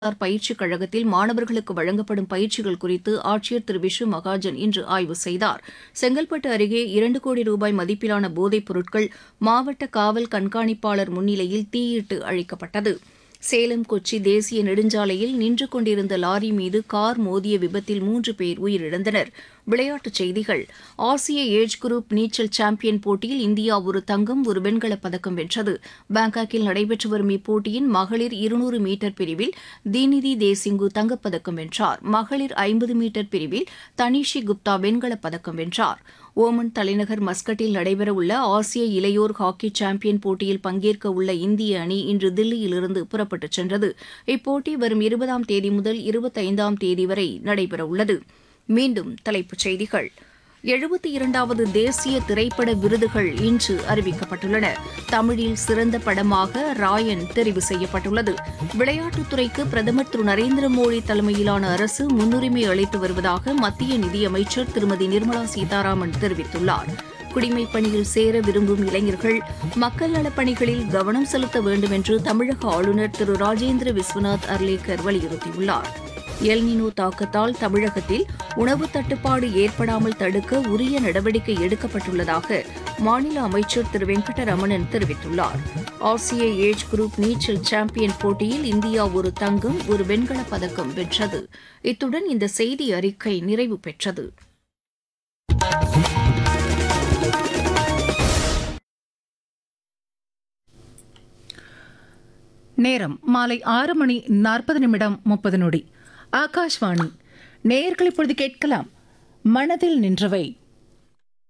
sir பயிற்சிக் கழகத்தில் மாணவர்களுக்கு வழங்கப்படும் பயிற்சிகள் குறித்து ஆட்சியர் திரு விஷ்ணு மகாஜன் இன்று ஆய்வு செய்தார் செங்கல்பட்டு அருகே இரண்டு கோடி ரூபாய் மதிப்பிலான போதைப் பொருட்கள் மாவட்ட காவல் கண்காணிப்பாளர் முன்னிலையில் தீயிட்டு அழிக்கப்பட்டது சேலம் கொச்சி தேசிய நெடுஞ்சாலையில் நின்று கொண்டிருந்த லாரி மீது கார் மோதிய விபத்தில் மூன்று பேர் உயிரிழந்தனர் விளையாட்டுச் செய்திகள் ஆசிய ஏஜ் குரூப் நீச்சல் சாம்பியன் போட்டியில் இந்தியா ஒரு தங்கம் ஒரு வெண்கலப் பதக்கம் வென்றது பாங்காக்கில் நடைபெற்று வரும் இப்போட்டியின் மகளிர் இருநூறு மீட்டர் பிரிவில் தீனிதி தேசிங்கு தங்கப்பதக்கம் வென்றார் மகளிர் ஐம்பது மீட்டர் பிரிவில் தனிஷி குப்தா வெண்கலப் பதக்கம் வென்றார் ஓமன் தலைநகர் மஸ்கட்டில் நடைபெறவுள்ள ஆசிய இளையோர் ஹாக்கி சாம்பியன் போட்டியில் பங்கேற்க உள்ள இந்திய அணி இன்று தில்லியிலிருந்து புறப்பட்டுச் சென்றது இப்போட்டி வரும் இருபதாம் தேதி முதல் இருபத்தைந்தாம் தேதி வரை நடைபெறவுள்ளது மீண்டும் தலைப்புச் செய்திகள் எழுபத்தி இரண்டாவது தேசிய திரைப்பட விருதுகள் இன்று அறிவிக்கப்பட்டுள்ளன தமிழில் சிறந்த படமாக ராயன் தெரிவு செய்யப்பட்டுள்ளது விளையாட்டுத்துறைக்கு பிரதமர் திரு நரேந்திர மோடி தலைமையிலான அரசு முன்னுரிமை அளித்து வருவதாக மத்திய நிதியமைச்சர் திருமதி நிர்மலா சீதாராமன் தெரிவித்துள்ளார் குடிமைப் பணியில் சேர விரும்பும் இளைஞர்கள் மக்கள் நலப் பணிகளில் கவனம் செலுத்த வேண்டும் என்று தமிழக ஆளுநர் திரு ராஜேந்திர விஸ்வநாத் அர்லேக்கர் வலியுறுத்தியுள்ளார் எல்னினோ தாக்கத்தால் தமிழகத்தில் உணவு தட்டுப்பாடு ஏற்படாமல் தடுக்க உரிய நடவடிக்கை எடுக்கப்பட்டுள்ளதாக மாநில அமைச்சர் திரு வெங்கடரமணன் தெரிவித்துள்ளார் ஆசிய ஏஜ் குரூப் நீச்சல் சாம்பியன் போட்டியில் இந்தியா ஒரு தங்கம் ஒரு வெண்கலப் பதக்கம் வென்றது இத்துடன் இந்த செய்தி அறிக்கை நிறைவு பெற்றது நேரம் மாலை ஆறு மணி நாற்பது நிமிடம் முப்பது நொடி ஆகாஷ்வாணி நேயர்கள் இப்பொழுது கேட்கலாம் மனதில் நின்றவை